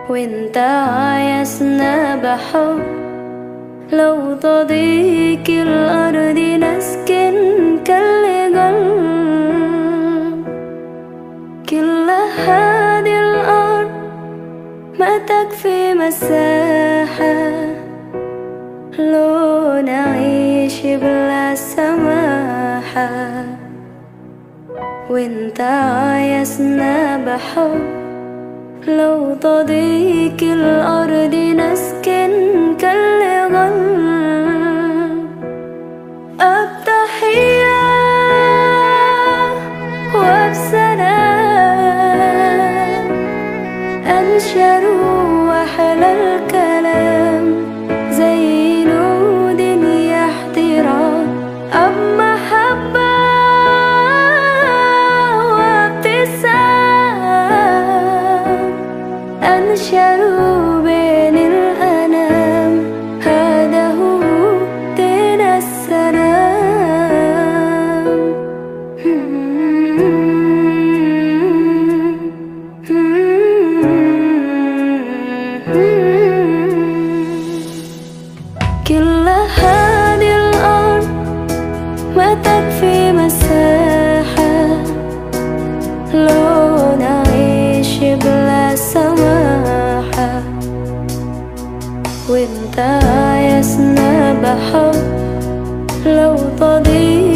وانت عايزنا بحب لو تضيق الأرض نسكن كالجل كل هذه الأرض ما تكفي مساحة لو نعيش بلا سماحة وانت عايزنا بحب لو تضيق الأرض نسكن كالغل التحية وبسلام أنشروا أحلى الكلام زي نود يا احترام أب محبة وابتسام أنشروا بين الأنام هذا هو دين السلام كل هذه الأرض ما تكفي مساحة لو نعيش بلا سماحة وانت عايزنا بحب لو تضيق